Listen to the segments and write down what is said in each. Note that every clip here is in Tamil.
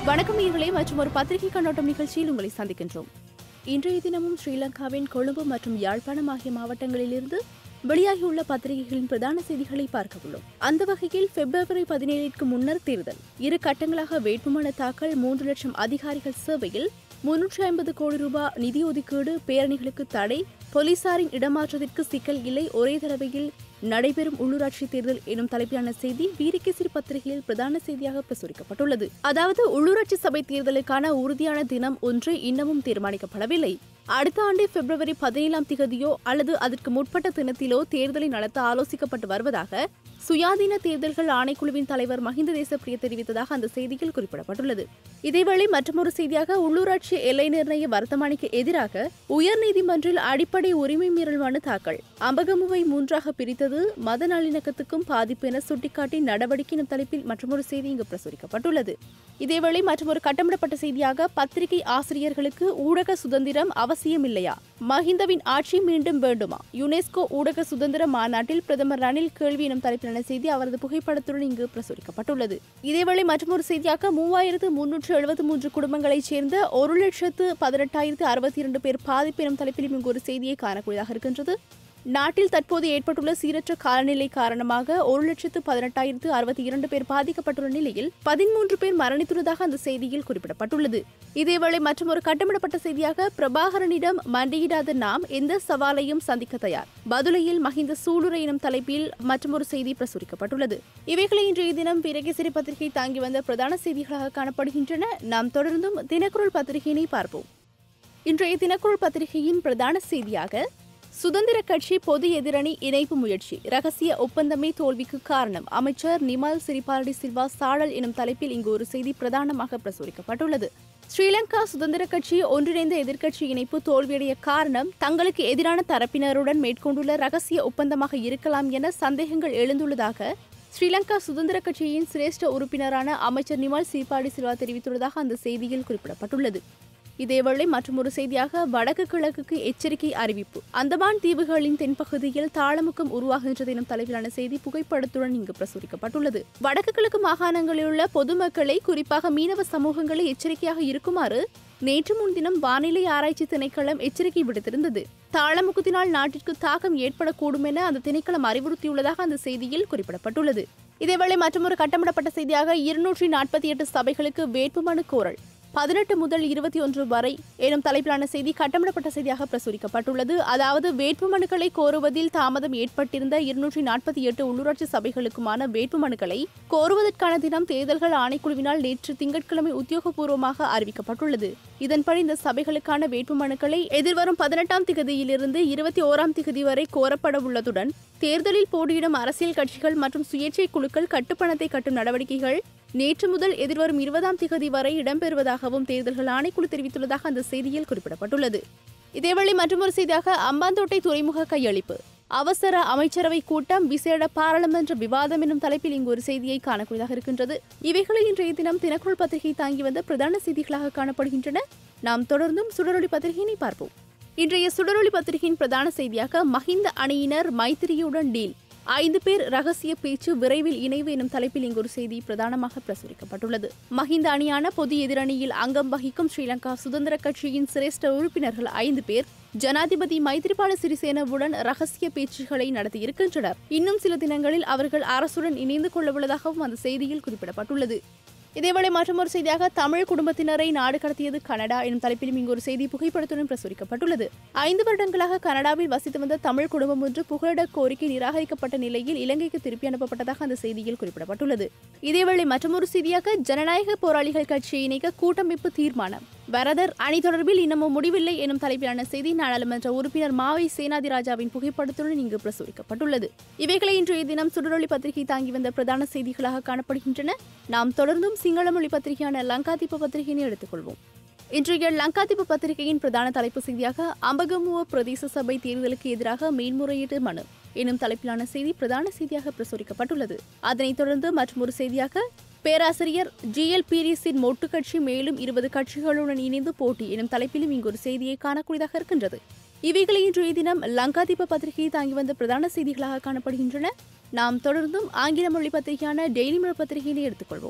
வணக்கம் நேயர்களே மற்றும் ஒரு பத்திரிகை கண்ணோட்டம் நிகழ்ச்சியில் உங்களை சந்திக்கின்றோம் இன்றைய தினமும் ஸ்ரீலங்காவின் கொழும்பு மற்றும் யாழ்ப்பாணம் ஆகிய மாவட்டங்களிலிருந்து வெளியாகியுள்ள பத்திரிகைகளின் பிரதான செய்திகளை பார்க்க உள்ளோம் அந்த வகையில் பிப்ரவரி பதினேழிற்கு முன்னர் தேர்தல் இரு கட்டங்களாக வேட்புமனு தாக்கல் மூன்று லட்சம் அதிகாரிகள் சேவையில் முன்னூற்றி ஐம்பது கோடி ரூபாய் நிதி ஒதுக்கீடு பேரணிகளுக்கு தடை போலீசாரின் இடமாற்றத்திற்கு சிக்கல் இல்லை ஒரே தடவையில் நடைபெறும் உள்ளூராட்சி தேர்தல் எனும் தலைப்பிலான செய்தி வீரகேசரி பத்திரிகையில் பிரதான செய்தியாக பிரசுரிக்கப்பட்டுள்ளது அதாவது உள்ளூராட்சி சபை தேர்தலுக்கான உறுதியான தினம் ஒன்று இன்னமும் தீர்மானிக்கப்படவில்லை அடுத்த ஆண்டு பிப்ரவரி பதினேழாம் திகதியோ அல்லது அதற்கு முற்பட்ட தினத்திலோ தேர்தலை நடத்த ஆலோசிக்கப்பட்டு வருவதாக சுயாதீன தேர்தல்கள் ஆணைக்குழுவின் தலைவர் மஹிந்த தேசப்பிரிய தெரிவித்ததாக அந்த செய்தியில் குறிப்பிடப்பட்டுள்ளது இதேவேளை மற்றொரு செய்தியாக உள்ளூராட்சி எல்லை நிர்ணய வர்த்தமானிக்கு எதிராக உயர்நீதிமன்றில் அடிப்படை உரிமை மீறல் மனு தாக்கல் அம்பகமுவை மூன்றாக பிரித்தது மத நல்லிணக்கத்துக்கும் பாதிப்பு என சுட்டிக்காட்டி நடவடிக்கை எனும் தலைப்பில் மற்றொரு செய்தி இங்கு பிரசுரிக்கப்பட்டுள்ளது இதேவேளை மற்றொரு கட்டமிடப்பட்ட செய்தியாக பத்திரிகை ஆசிரியர்களுக்கு ஊடக சுதந்திரம் அவசியமில்லையா மஹிந்தவின் ஆட்சி மீண்டும் வேண்டுமா யுனெஸ்கோ ஊடக சுதந்திர மாநாட்டில் பிரதமர் ரணில் கேள்வி எனும் தலைப்பிலான செய்தி அவரது புகைப்படத்துடன் இங்கு பிரசுரிக்கப்பட்டுள்ளது இதேவேளை மற்றொரு செய்தியாக மூவாயிரத்து முன்னூற்று எழுபத்தி மூன்று குடும்பங்களைச் சேர்ந்த ஒரு லட்சத்து பதினெட்டாயிரத்து அறுபத்தி இரண்டு பேர் பாதிப்பு எனும் தலைப்பிலும் இங்கு ஒரு செய்தியை காணக்கூடியதாக இருக்கின்றது நாட்டில் தற்போது ஏற்பட்டுள்ள சீரற்ற காலநிலை காரணமாக ஒரு லட்சத்து பதினெட்டாயிரத்து அறுபத்தி இரண்டு பேர் பாதிக்கப்பட்டுள்ள நிலையில் பதிமூன்று பேர் மரணித்துள்ளதாக அந்த செய்தியில் குறிப்பிடப்பட்டுள்ளது இதேவேளை மற்றொரு கட்டமிடப்பட்ட செய்தியாக பிரபாகரனிடம் மண்டியிடாத நாம் எந்த சவாலையும் சந்திக்க தயார் பதுளையில் மஹிந்த சூளுரை எனும் தலைப்பில் மற்றொரு செய்தி பிரசுரிக்கப்பட்டுள்ளது இவைகளை இன்றைய தினம் பிரகசிரி பத்திரிகை தாங்கி வந்த பிரதான செய்திகளாக காணப்படுகின்றன நாம் தொடர்ந்தும் தினக்குரல் பத்திரிகையினை பார்ப்போம் இன்றைய தினக்குரல் பத்திரிகையின் பிரதான செய்தியாக சுதந்திர கட்சி பொது எதிரணி இணைப்பு முயற்சி ரகசிய ஒப்பந்தமே தோல்விக்கு காரணம் அமைச்சர் நிமல் சிறிபாலடி சில்வா சாழல் எனும் தலைப்பில் இங்கு ஒரு செய்தி பிரதானமாக பிரசுரிக்கப்பட்டுள்ளது ஸ்ரீலங்கா சுதந்திர கட்சி ஒன்றிணைந்த எதிர்க்கட்சி இணைப்பு தோல்வியடைய காரணம் தங்களுக்கு எதிரான தரப்பினருடன் மேற்கொண்டுள்ள ரகசிய ஒப்பந்தமாக இருக்கலாம் என சந்தேகங்கள் எழுந்துள்ளதாக ஸ்ரீலங்கா சுதந்திர கட்சியின் சிரேஷ்ட உறுப்பினரான அமைச்சர் நிமல் சிரிபாடி சில்வா தெரிவித்துள்ளதாக அந்த செய்தியில் குறிப்பிடப்பட்டுள்ளது இதேவேளை மற்றொரு செய்தியாக வடக்கு கிழக்குக்கு எச்சரிக்கை அறிவிப்பு அந்தமான் தீவுகளின் தென்பகுதியில் தாளமுக்கம் உருவாகின்றது எனும் தலைவிலான செய்தி புகைப்படத்துடன் இங்கு பிரசுரிக்கப்பட்டுள்ளது வடக்கு கிழக்கு மாகாணங்களில் உள்ள பொதுமக்களை குறிப்பாக மீனவ சமூகங்களை எச்சரிக்கையாக இருக்குமாறு நேற்று முன்தினம் வானிலை ஆராய்ச்சி திணைக்களம் எச்சரிக்கை விடுத்திருந்தது தாளமுகத்தினால் நாட்டிற்கு தாக்கம் ஏற்படக்கூடும் என அந்த திணைக்களம் அறிவுறுத்தியுள்ளதாக அந்த செய்தியில் குறிப்பிடப்பட்டுள்ளது இதேவேளை மற்றொரு கட்டமிடப்பட்ட செய்தியாக இருநூற்றி நாற்பத்தி எட்டு சபைகளுக்கு வேட்புமனு கோரல் பதினெட்டு முதல் இருபத்தி ஒன்று வரை எனும் தலைப்பிலான செய்தி கட்டமிடப்பட்ட செய்தியாக பிரசுரிக்கப்பட்டுள்ளது அதாவது வேட்புமனுக்களை கோருவதில் தாமதம் ஏற்பட்டிருந்த இருநூற்றி நாற்பத்தி எட்டு உள்ளூராட்சி சபைகளுக்குமான வேட்புமனுக்களை கோருவதற்கான தினம் தேர்தல்கள் ஆணைக்குழுவினால் நேற்று திங்கட்கிழமை உத்தியோகபூர்வமாக அறிவிக்கப்பட்டுள்ளது இதன்படி இந்த சபைகளுக்கான வேட்புமனுக்களை எதிர்வரும் பதினெட்டாம் திகதியிலிருந்து இருபத்தி ஓராம் திகதி வரை கோரப்பட உள்ளதுடன் தேர்தலில் போட்டியிடும் அரசியல் கட்சிகள் மற்றும் சுயேட்சை குழுக்கள் கட்டுப்பணத்தை கட்டும் நடவடிக்கைகள் நேற்று முதல் எதிர்வரும் இருபதாம் திகதி வரை இடம்பெறுவதாகவும் தேர்தல்கள் ஆணைக்குழு தெரிவித்துள்ளதாக அந்த செய்தியில் குறிப்பிடப்பட்டுள்ளது இதேவேளை மற்றொரு செய்தியாக அம்பாந்தோட்டை துறைமுக கையளிப்பு அவசர அமைச்சரவை கூட்டம் விசேட பாராளுமன்ற விவாதம் எனும் தலைப்பில் இங்கு ஒரு செய்தியை காணக்கூடியதாக இருக்கின்றது இவைகளை இன்றைய தினம் தினக்குரல் பத்திரிகை தாங்கி வந்த பிரதான செய்திகளாக காணப்படுகின்றன நாம் தொடர்ந்தும் சுடரொளி பத்திரிகையினை பார்ப்போம் இன்றைய சுடரொளி பத்திரிகையின் பிரதான செய்தியாக மஹிந்த அணியினர் மைத்திரியுடன் டீல் ஐந்து பேர் ரகசிய பேச்சு விரைவில் இணைவு எனும் தலைப்பில் இங்கு ஒரு செய்தி பிரதானமாக பிரசுரிக்கப்பட்டுள்ளது மஹிந்த அணியான பொது எதிரணியில் அங்கம் வகிக்கும் ஸ்ரீலங்கா சுதந்திர கட்சியின் சிரேஷ்ட உறுப்பினர்கள் ஐந்து பேர் ஜனாதிபதி மைத்ரிபால சிறிசேனவுடன் ரகசிய பேச்சுகளை நடத்தியிருக்கின்றனர் இன்னும் சில தினங்களில் அவர்கள் அரசுடன் இணைந்து கொள்ளவுள்ளதாகவும் அந்த செய்தியில் குறிப்பிடப்பட்டுள்ளது இதேவேளை மற்றொரு செய்தியாக தமிழ் குடும்பத்தினரை நாடு கடத்தியது கனடா எனும் தலைப்பிலும் இங்கு ஒரு செய்தி புகைப்படத்துடன் பிரசுரிக்கப்பட்டுள்ளது ஐந்து வருடங்களாக கனடாவில் வசித்து வந்த தமிழ் குடும்பம் ஒன்று புகலிட கோரிக்கை நிராகரிக்கப்பட்ட நிலையில் இலங்கைக்கு திருப்பி அனுப்பப்பட்டதாக அந்த செய்தியில் குறிப்பிடப்பட்டுள்ளது இதேவேளை மற்றொரு செய்தியாக ஜனநாயக போராளிகள் கட்சியை இணைக்க கூட்டமைப்பு தீர்மானம் வரதர் அணி தொடர்பில் இன்னமும் முடிவில்லை எனும் தலைப்பிலான செய்தி நாடாளுமன்ற உறுப்பினர் மாவை சேனாதிராஜாவின் புகைப்படத்துடன் இங்கு பிரசுரிக்கப்பட்டுள்ளது இவைகளை இன்றைய தினம் சுடரொளி பத்திரிகை தாங்கி வந்த பிரதான செய்திகளாக காணப்படுகின்றன நாம் தொடர்ந்தும் சிங்கள மொழி பத்திரிகையான லங்காதீப பத்திரிகையினை எடுத்துக்கொள்வோம் இன்றைய லங்காதீப பத்திரிகையின் பிரதான தலைப்பு செய்தியாக அம்பகமுவ பிரதேச சபை தேர்தலுக்கு எதிராக மேன்முறையீட்டு மனு எனும் தலைப்பிலான செய்தி பிரதான செய்தியாக பிரசுரிக்கப்பட்டுள்ளது அதனைத் தொடர்ந்து மற்றொரு செய்தியாக பேராசிரியர் ஜி எல் பீரிஸின் மொட்டு கட்சி மேலும் இருபது கட்சிகளுடன் இணைந்து போட்டி எனும் தலைப்பிலும் இங்கு ஒரு செய்தியை காணக்கூடியதாக இருக்கின்றது இவைகளை இன்றைய தினம் லங்காதீப பத்திரிகை தாங்கி வந்த பிரதான செய்திகளாக காணப்படுகின்றன நாம் தொடர்ந்தும் ஆங்கில மொழி பத்திரிகையான டெய்லி மிரர் பத்திரிகையினை எடுத்துக்கொள்வோம்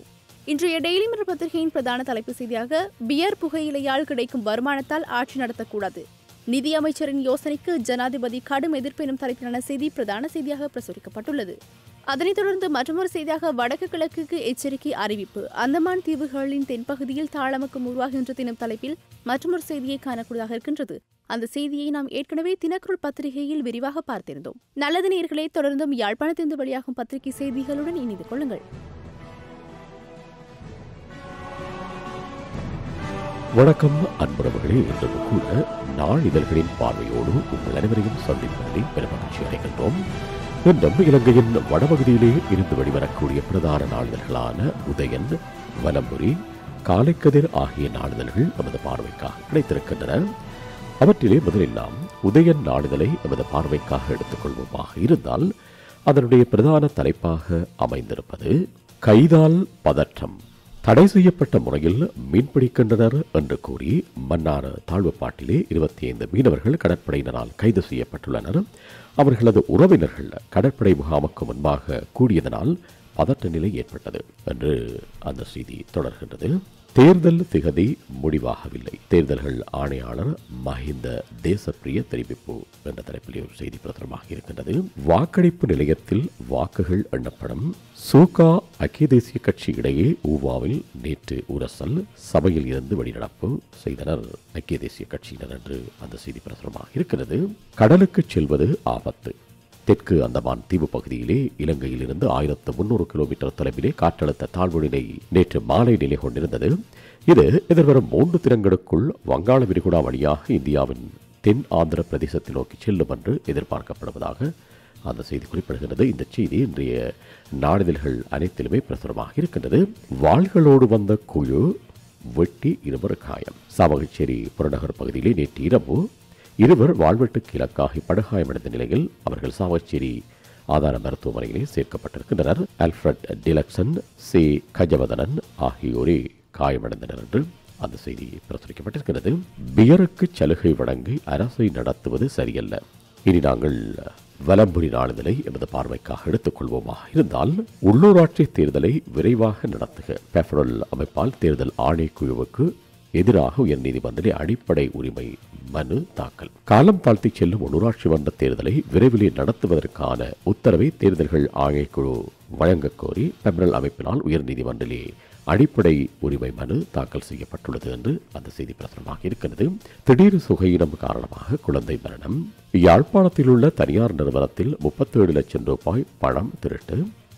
இன்றைய டெய்லி மிரர் பத்திரிகையின் பிரதான தலைப்பு செய்தியாக பியர் புகையிலையால் கிடைக்கும் வருமானத்தால் ஆட்சி நடத்தக்கூடாது நிதி அமைச்சரின் யோசனைக்கு ஜனாதிபதி கடும் எதிர்ப்பு எனும் தலைப்பிலான செய்தி பிரதான செய்தியாக பிரசுரிக்கப்பட்டுள்ளது அதனைத் தொடர்ந்து மற்றொரு செய்தியாக வடக்கு கிழக்குக்கு எச்சரிக்கை அறிவிப்பு அந்தமான் தீவுகளின் தென்பகுதியில் தாளமுக்கம் உருவாகின்ற தினம் தலைப்பில் மற்றொரு செய்தியை காணக்கூடியதாக இருக்கின்றது அந்த செய்தியை நாம் ஏற்கனவே தினக்குரல் பத்திரிகையில் விரிவாக பார்த்திருந்தோம் நல்லது நேர்களே தொடர்ந்தும் யாழ்ப்பாணத்திலிருந்து வெளியாகும் பத்திரிகை செய்திகளுடன் இணைந்து கொள்ளுங்கள் வணக்கம் அன்புறவுகளே இன்று கூட நாளிதழ்களின் பார்வையோடு உங்கள் அனைவரையும் சந்திப்பதில் பெருமகிழ்ச்சி அடைகின்றோம் இன்றும் இலங்கையின் வடபகுதியிலே இருந்து வெளிவரக்கூடிய பிரதான நாளிதழ்களான உதயன் வலம்புரி காலைக்கதிர் ஆகிய நாளிதழ்கள் நமது பார்வைக்காக கிடைத்திருக்கின்றன அவற்றிலே முதலில் நாம் உதயன் நாளிதழை நமது பார்வைக்காக எடுத்துக்கொள்வோமாக இருந்தால் அதனுடைய பிரதான தலைப்பாக அமைந்திருப்பது கைதால் பதற்றம் தடை செய்யப்பட்ட முறையில் மீன்பிடிக்கின்றனர் என்று கூறி மன்னார் தாழ்வுப்பாட்டிலே இருபத்தி ஐந்து மீனவர்கள் கடற்படையினரால் கைது செய்யப்பட்டுள்ளனர் அவர்களது உறவினர்கள் கடற்படை முகாமுக்கு முன்பாக கூடியதனால் பதற்ற நிலை ஏற்பட்டது என்று அந்த செய்தி தொடர்கின்றது தேர்தல் திகதி முடிவாகவில்லை தேர்தல்கள் ஆணையாளர் மஹிந்த தேசப்பிரிய தெரிவிப்பு என்ற தலைப்பில் ஒரு செய்தி பிரசுரமாக இருக்கின்றது வாக்களிப்பு நிலையத்தில் வாக்குகள் எண்ணப்படும் சூகா ஐக்கிய தேசிய கட்சி இடையே ஊவாவில் நேற்று உரசல் சபையில் இருந்து வெளிநடப்பு செய்தனர் ஐக்கிய தேசிய கட்சியினர் என்று அந்த செய்தி பிரசுரமாக இருக்கிறது கடலுக்கு செல்வது ஆபத்து தெற்கு அந்தமான் தீவு பகுதியிலே இலங்கையில் இருந்து ஆயிரத்து முன்னூறு கிலோமீட்டர் தொலைவிலே காற்றழுத்த தாழ்வு நிலை நேற்று மாலை நிலை கொண்டிருந்தது இது எதிர்வரும் மூன்று தினங்களுக்குள் வங்காள விரிகுடா வழியாக இந்தியாவின் தென் ஆந்திர பிரதேசத்தை நோக்கி செல்லும் என்று எதிர்பார்க்கப்படுவதாக அந்த செய்தி குறிப்பிடுகிறது இந்த செய்தி இன்றைய நாளிதழ்கள் அனைத்திலுமே பிரசுரமாக இருக்கின்றது வாள்களோடு வந்த குழு வெட்டி இருவர் காயம் சாவகச்சேரி புறநகர் பகுதியிலே நேற்று இரவு இருவர் வாழ்வெட்டுக்கு இலக்காகி படுகாயமடைந்த நிலையில் அவர்கள் சாவச்சேரி ஆதார மருத்துவமனையிலே சேர்க்கப்பட்டிருக்கின்றனர் அல்ஃபிரட் டிலக்சன் சி கஜவதனன் ஆகியோரே காயமடைந்தனர் என்று அந்த செய்தி பிரசுரிக்கப்பட்டிருக்கிறது பியருக்கு சலுகை வழங்கி அரசை நடத்துவது சரியல்ல இனி நாங்கள் வலம்புரி நாளிதழை எமது பார்வைக்காக எடுத்துக்கொள்வோமாக இருந்தால் உள்ளூராட்சி தேர்தலை விரைவாக நடத்துக பெஃபரல் அமைப்பால் தேர்தல் ஆணைக்குழுவுக்கு எதிராக உயர்நீதிமன்றத்தில் அடிப்படை உரிமை மனு தாக்கல் காலம் தாழ்த்தி செல்லும் உள்ளூராட்சி மன்ற தேர்தலை விரைவிலே நடத்துவதற்கான உத்தரவை தேர்தல்கள் ஆணைக்குழு வழங்கக் கோரி பெப்ரல் அமைப்பினால் உயர்நீதிமன்றிலே அடிப்படை உரிமை மனு தாக்கல் செய்யப்பட்டுள்ளது என்று அந்த செய்தி பிரசுரமாக இருக்கிறது திடீர் சுகையினம் காரணமாக குழந்தை மரணம் யாழ்ப்பாணத்தில் உள்ள தனியார் நிறுவனத்தில் முப்பத்தேழு லட்சம் ரூபாய் பணம் திருட்டு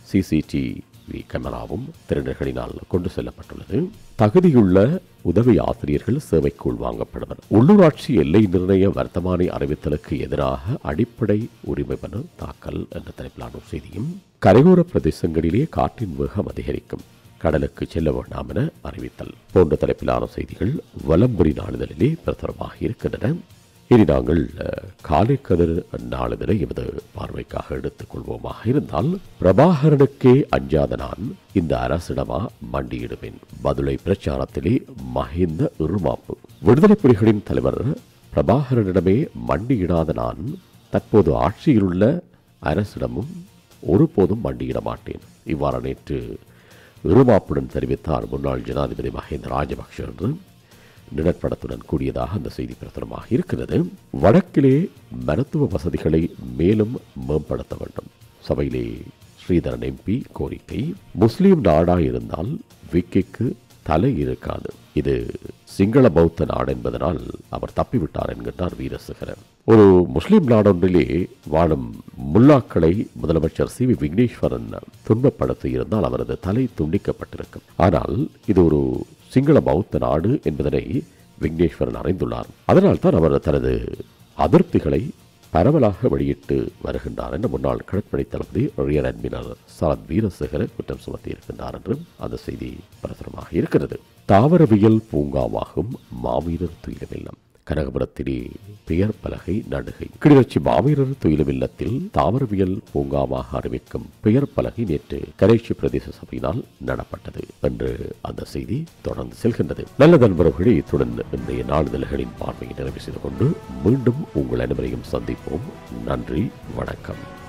சிசிடிவி கேமராவும் திருடர்களினால் கொண்டு செல்லப்பட்டுள்ளது தகுதியுள்ள உதவி ஆசிரியர்கள் சேவைக்கு உள்வாங்கப்படுவர் உள்ளூராட்சி எல்லை நிர்ணய வர்த்தமானி அறிவித்தலுக்கு எதிராக அடிப்படை உரிமை மனு தாக்கல் என்ற தலைப்பிலான ஒரு செய்தியும் கரையோர பிரதேசங்களிலே காற்றின் வேகம் அதிகரிக்கும் கடலுக்கு செல்ல வேண்டாம் என அறிவித்தல் போன்ற தலைப்பிலான செய்திகள் வலம்புரி நாளிதழிலே பிரசுரமாக இருக்கின்றன இனி நாங்கள் அஹ், காலை கதிர் நாளிதழை எமது பார்வைக்காக எடுத்துக் கொள்வோமாக இருந்தால் பிரபாகரனுக்கே அஞ்சாத நான் இந்த அரசிடமா மண்டியிடுவேன் பதுளை பிரச்சாரத்திலே மஹிந்த இருமாப்பு விடுதலை புலிகளின் தலைவர் பிரபாகரனிடமே மண்டியிடாத நான் தற்போது ஆட்சியிலுள்ள அரசிடமும் ஒருபோதும் மண்டியிட மாட்டேன் இவ்வாறு நேற்று இருமாப்புடன் தெரிவித்தார் முன்னாள் ஜனாதிபதி மஹிந்த ராஜபக்ஷ என்று நிழற்படத்துடன் கூடியதாக அந்த செய்தி பிரசுரமாக இருக்கிறது வடக்கிலே மருத்துவ வசதிகளை மேலும் மேம்படுத்த வேண்டும் சபையிலே ஸ்ரீதரன் எம்பி கோரிக்கை முஸ்லீம் நாடா இருந்தால் விக்கிக்கு தலை இருக்காது இது சிங்கள பௌத்த நாடு என்பதனால் அவர் தப்பிவிட்டார் என்கின்றார் வீரசேகரன் ஒரு முஸ்லிம் நாடொன்றிலே வாழும் முல்லாக்களை முதலமைச்சர் சி வி விக்னேஸ்வரன் துன்பப்படுத்தி இருந்தால் அவரது தலை துண்டிக்கப்பட்டிருக்கும் ஆனால் இது ஒரு சிங்கள பௌத்த நாடு என்பதனை விக்னேஸ்வரன் அறிந்துள்ளார் அதனால் தான் அவர் தனது அதிருப்திகளை பரவலாக வெளியிட்டு வருகின்றார் என்ற முன்னாள் கடற்படை தளபதி ரியர் அட்மிரல் சரத் வீரசேகர குற்றம் சுமத்தியிருக்கின்றார் என்றும் அந்த செய்தி பிரசுரமாக இருக்கிறது தாவரவியல் பூங்காவாகும் மாவீரர் துயிலமில்லம் கனகபுரத்திலே பெயர் பலகை நடுகை கிளிநொச்சி மாவீரர் துயிலமில்லத்தில் தாவரவியல் பூங்காவாக அறிவிக்கும் பெயர் பலகை நேற்று கரைச்சி பிரதேச சபையினால் நடப்பட்டது என்று அந்த செய்தி தொடர்ந்து செல்கின்றது நல்ல நண்பர்களே இத்துடன் இன்றைய நாளிதழ்களின் பார்வையை நிறைவு செய்து கொண்டு மீண்டும் உங்கள் அனைவரையும் சந்திப்போம் நன்றி வணக்கம்